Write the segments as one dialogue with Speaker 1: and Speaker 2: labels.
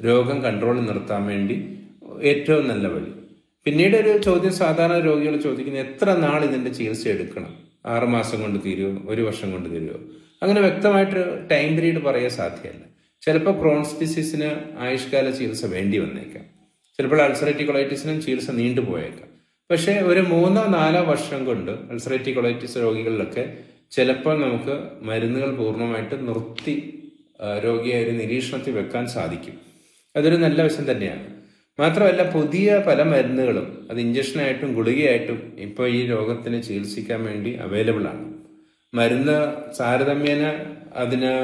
Speaker 1: രോഗം കൺട്രോളിൽ നിർത്താൻ വേണ്ടി ഏറ്റവും നല്ല വഴി പിന്നീട് ഒരു ചോദ്യം സാധാരണ രോഗികൾ ചോദിക്കുന്നത് എത്ര നാൾ ഇതിന്റെ ചികിത്സ എടുക്കണം ആറ് മാസം കൊണ്ട് തീരുമോ ഒരു വർഷം കൊണ്ട് തീരുമോ അങ്ങനെ വ്യക്തമായിട്ട് ടൈം പീരീഡ് പറയാൻ സാധ്യമല്ല ചിലപ്പോൾ ക്രോൺസ് ഡിസീസിന് ആയുഷ്കാല ചികിത്സ വേണ്ടി വന്നേക്കാം ചിലപ്പോൾ അൾസറേറ്റീവ് കൊളൈറ്റിസിനും ചികിത്സ നീണ്ടുപോയേക്കാം പക്ഷേ ഒരു മൂന്നോ നാലോ വർഷം കൊണ്ട് അൾസറേറ്റീവ് കൊളൈറ്റിസ് രോഗികളിലൊക്കെ ചിലപ്പോൾ നമുക്ക് മരുന്നുകൾ പൂർണ്ണമായിട്ട് നിർത്തി ആ, രോഗിയെ ഒരു നിരീക്ഷണത്തിൽ വെക്കാൻ സാധിക്കും അതൊരു നല്ല വശം തന്നെയാണ് മാത്രമല്ല പുതിയ പല മരുന്നുകളും അത് ഇഞ്ചക്ഷനായിട്ടും ഗുളികയായിട്ടും ഇപ്പോൾ ഈ രോഗത്തിന് ചികിത്സിക്കാൻ വേണ്ടി അവൈലബിൾ ആണ് മരുന്ന് താരതമ്യേന അതിന്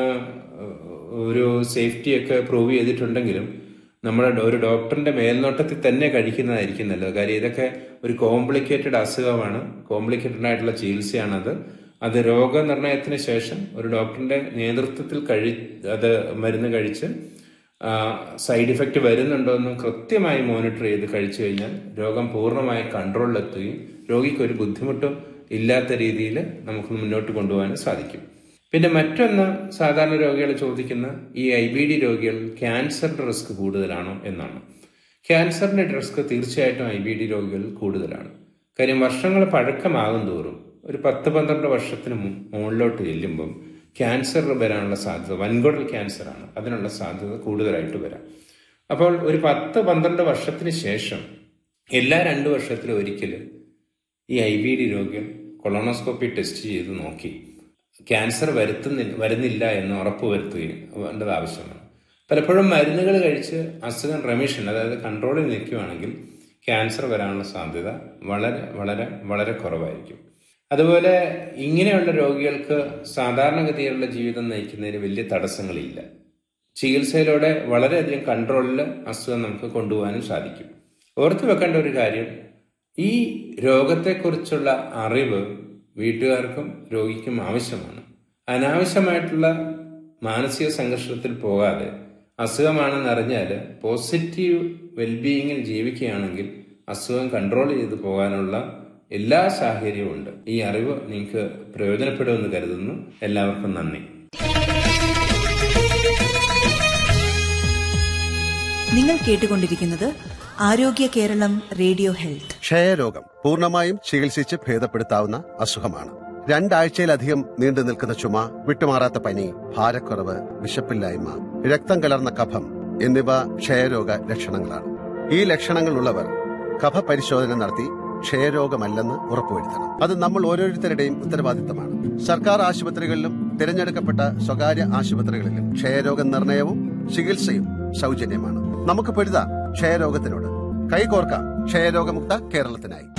Speaker 1: ഒരു സേഫ്റ്റി ഒക്കെ പ്രൂവ് ചെയ്തിട്ടുണ്ടെങ്കിലും നമ്മുടെ ഡോ- ഒരു ഡോക്ടറിന്റെ മേൽനോട്ടത്തിൽ തന്നെ കഴിക്കുന്നതായിരിക്കും നല്ലത് കാര്യം ഇതൊക്കെ ഒരു കോംപ്ലിക്കേറ്റഡ് അസുഖമാണ് കോംപ്ലിക്കേറ്റഡ് ആയിട്ടുള്ള ചികിത്സയാണത് അത് രോഗനിർണയത്തിന് ശേഷം ഒരു ഡോക്ടറിന്റെ നേതൃത്വത്തിൽ കഴി അത് മരുന്ന് കഴിച്ച് സൈഡ് ഇഫക്റ്റ് വരുന്നുണ്ടോ എന്നും കൃത്യമായി മോണിറ്റർ ചെയ്ത് കഴിച്ചു കഴിഞ്ഞാൽ രോഗം പൂർണ്ണമായി കൺട്രോളിലെത്തുകയും രോഗിക്ക് ഒരു ബുദ്ധിമുട്ടും ഇല്ലാത്ത രീതിയിൽ നമുക്ക് മുന്നോട്ട് കൊണ്ടുപോകാനും സാധിക്കും പിന്നെ മറ്റൊന്ന് സാധാരണ രോഗികൾ ചോദിക്കുന്ന ഈ ഐ ബി ഡി രോഗികൾ ക്യാൻസറിന്റെ റിസ്ക് കൂടുതലാണോ എന്നാണ് ക്യാൻസറിന്റെ റിസ്ക് തീർച്ചയായിട്ടും ഐ ബി ഡി രോഗികളിൽ കൂടുതലാണ് കാര്യം വർഷങ്ങൾ പഴക്കമാകും തോറും ഒരു പത്ത് പന്ത്രണ്ട് വർഷത്തിന് മു- മുകളിലോട്ട് ചെല്ലുമ്പം ക്യാൻസർ വരാനുള്ള സാധ്യത വൻകുടൽ ക്യാൻസറാണ് അതിനുള്ള സാധ്യത കൂടുതലായിട്ട് വരാം അപ്പോൾ ഒരു പത്ത് പന്ത്രണ്ട് വർഷത്തിന് ശേഷം എല്ലാ രണ്ട് വർഷത്തിലും ഒരിക്കൽ ഈ ഐ ബി ഡി രോഗികൾ കൊളോണോസ്കോപ്പി ടെസ്റ്റ് ചെയ്ത് നോക്കി ക്യാൻസർ വരുത്തുന്നില്ല വരുന്നില്ല എന്ന് ഉറപ്പ് വരുത്തുകയും വേണ്ടത് ആവശ്യമാണ് പലപ്പോഴും മരുന്നുകൾ കഴിച്ച് അസുഖം റെമിഷൻ അതായത് കൺട്രോളിൽ നിൽക്കുകയാണെങ്കിൽ ക്യാൻസർ വരാനുള്ള സാധ്യത വളരെ വളരെ വളരെ കുറവായിരിക്കും അതുപോലെ ഇങ്ങനെയുള്ള രോഗികൾക്ക് സാധാരണഗതിയിലുള്ള ജീവിതം നയിക്കുന്നതിന് വലിയ തടസ്സങ്ങളില്ല ചികിത്സയിലൂടെ വളരെയധികം കൺട്രോളിൽ അസുഖം നമുക്ക് കൊണ്ടുപോകാനും സാധിക്കും ഓർത്തു വെക്കേണ്ട ഒരു കാര്യം ഈ രോഗത്തെക്കുറിച്ചുള്ള അറിവ് വീട്ടുകാർക്കും രോഗിക്കും ആവശ്യമാണ് അനാവശ്യമായിട്ടുള്ള മാനസിക സംഘർഷത്തിൽ പോകാതെ അസുഖമാണെന്ന് അറിഞ്ഞാൽ പോസിറ്റീവ് വെൽബീയിങ്ങിൽ ജീവിക്കുകയാണെങ്കിൽ അസുഖം കൺട്രോൾ ചെയ്ത് പോകാനുള്ള എല്ലാ സാഹചര്യവും ഉണ്ട് ഈ അറിവ് നിങ്ങൾക്ക് പ്രയോജനപ്പെടുമെന്ന് കരുതുന്നു എല്ലാവർക്കും നന്ദി
Speaker 2: നിങ്ങൾ കേട്ടുകൊണ്ടിരിക്കുന്നത് ആരോഗ്യ കേരളം റേഡിയോ ഹെൽത്ത്
Speaker 3: ക്ഷയരോഗം പൂർണ്ണമായും ചികിത്സിച്ച് ഭേദപ്പെടുത്താവുന്ന അസുഖമാണ് രണ്ടാഴ്ചയിലധികം നീണ്ടു നിൽക്കുന്ന ചുമ വിട്ടുമാറാത്ത പനി ഭാരക്കുറവ് വിശപ്പില്ലായ്മ രക്തം കലർന്ന കഫം എന്നിവ ക്ഷയരോഗ ലക്ഷണങ്ങളാണ് ഈ ലക്ഷണങ്ങളുള്ളവർ കഫ പരിശോധന നടത്തി ക്ഷയരോഗമല്ലെന്ന് ഉറപ്പുവരുത്തണം അത് നമ്മൾ ഓരോരുത്തരുടെയും ഉത്തരവാദിത്തമാണ് സർക്കാർ ആശുപത്രികളിലും തിരഞ്ഞെടുക്കപ്പെട്ട സ്വകാര്യ ആശുപത്രികളിലും ക്ഷയരോഗ നിർണയവും ചികിത്സയും സൗജന്യമാണ് നമുക്ക് പൊരുതാം ക്ഷയരോഗത്തിനോട് കൈകോർക്കാം ക്ഷയരോഗമുക്ത കേരളത്തിനായി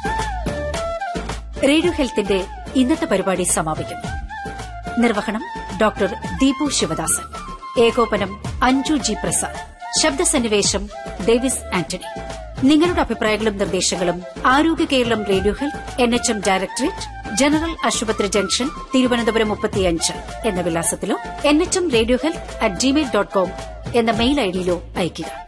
Speaker 4: റേഡിയോ ഹെൽത്തിന്റെ ഇന്നത്തെ പരിപാടി സമാപിക്കുന്നു നിർവഹണം ഡോക്ടർ ദീപു ശിവദാസൻ ഏകോപനം അഞ്ജു ജി പ്രസാദ് ശബ്ദസന്നിവേശം ഡേവിസ് ആന്റണി നിങ്ങളുടെ അഭിപ്രായങ്ങളും നിർദ്ദേശങ്ങളും Arogya Keralam radio health N H M directorate general ആശുപത്രി ജംഗ്ഷൻ തിരുവനന്തപുരം മുപ്പത്തിയഞ്ച് എന്ന വിലാസത്തിലോ N H M radio health at Gmail dot com എന്ന മെയിൽ ഐഡിയിലോ അയയ്ക്കുക